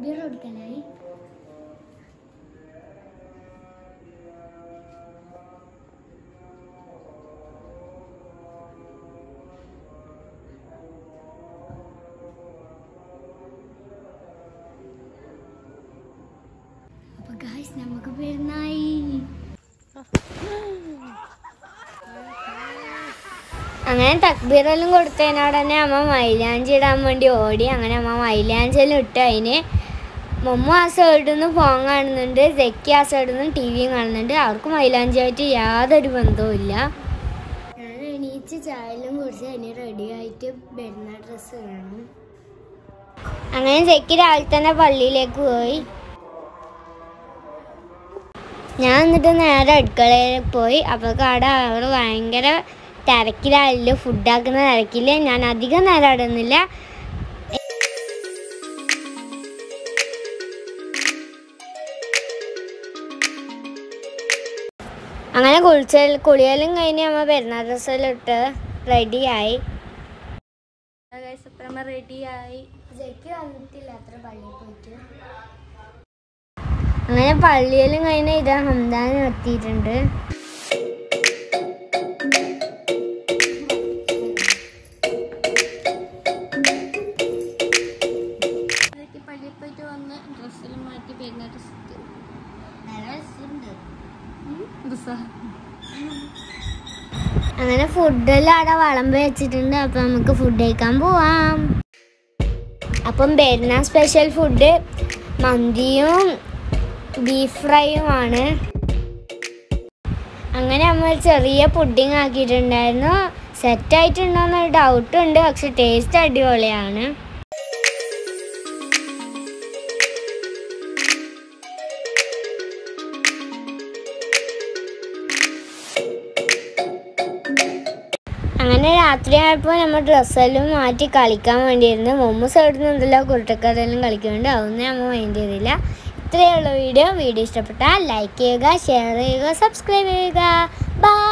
beer കൊടുക്കാനായി അപ്പൊ guys നമുക്ക് പെരുന്നായി അങ്ങനെ തക്ബീറെല്ലാം കൊടുത്തതിനോട് തന്നെ അമ്മ മൈലാഞ്ചി ഇടാൻ വേണ്ടി ഓടി അങ്ങനെ അമ്മ മൈലാഞ്ചെല്ലാം ഇട്ട് അതിന് മമ്മു ആ സൈഡിൽ നിന്ന് ഫോൺ കാണുന്നുണ്ട് സെക്കി ആ സൈഡിൽ നിന്ന് ടി വിയും കാണുന്നുണ്ട് അവർക്ക് മൈലാഞ്ചിയായിട്ട് യാതൊരു ബന്ധവും ഇല്ല ഞാൻ എണീച്ച് ചായലും കുടിച്ച് അതിന് റെഡി ആയിട്ട് വരുന്ന ഡ്രസ്സ് വേണം അങ്ങനെ സെക്കി രാവിലെ തന്നെ പള്ളിയിലേക്ക് പോയി ഞാൻ എന്നിട്ട് നേരെ അടുക്കളയിൽ പോയി അപ്പോൾ കട അവിടെ ഭയങ്കര തിരക്കിലായില്ല ഫുഡാക്കുന്ന തിരക്കില്ല ഞാൻ അധികം നേരം അവിടെ നിന്നില്ല അങ്ങനെ കുളിച്ച കുളിയെല്ലാം കഴിഞ്ഞ് നമ്മൾ പെരുന്നാൾ ഡ്രസ്സെല്ലാം ഇട്ട് റെഡിയായി റെഡിയായി വന്നിട്ടില്ല അത്ര പള്ളിയിൽ പോയിട്ട് അങ്ങനെ പള്ളിയിലും കഴിഞ്ഞ ഇത് ഹംദാൻ എത്തിയിട്ടുണ്ട് പള്ളിയിൽ പോയിട്ട് വന്ന് ഡ്രസ്സെല്ലാം മാറ്റി പെരുന്നാൾ ഡ്രസ്സ് ഡ്രസ്സാ അങ്ങനെ ഫുഡെല്ലാം അവിടെ വിളമ്പ് വെച്ചിട്ടുണ്ട് അപ്പൊ നമുക്ക് ഫുഡ് കഴിക്കാൻ പോവാം അപ്പം പെരുന്നാൾ സ്പെഷ്യൽ ഫുഡ് മന്തിയും ബീഫ് ഫ്രൈയുമാണ് അങ്ങനെ നമ്മൾ ചെറിയ പുഡിങ് ആക്കിയിട്ടുണ്ടായിരുന്നു സെറ്റ് ആയിട്ടുണ്ടോയെന്നൊരു ഡൗട്ട് ഉണ്ട് പക്ഷെ ടേസ്റ്റ് അടിപൊളിയാണ് അങ്ങനെ രാത്രിയായപ്പോൾ നമ്മൾ ഡ്രസ്സെല്ലാം മാറ്റി കളിക്കാൻ വേണ്ടിയിരുന്നു മുമ്പ് സൈഡിൽ നിന്ന് എന്തെല്ലാം കുരുട്ടക്കഥയെല്ലാം കളിക്കുന്നുണ്ട് അതൊന്നും നമ്മൾ മൈൻഡ് ചെയ്തില്ല ഇത്രയുള്ള വീഡിയോ വീഡിയോ ഇഷ്ടപ്പെട്ടാൽ ലൈക്ക് ചെയ്യുക ഷെയർ ചെയ്യുക സബ്സ്ക്രൈബ് ചെയ്യുക ബൈ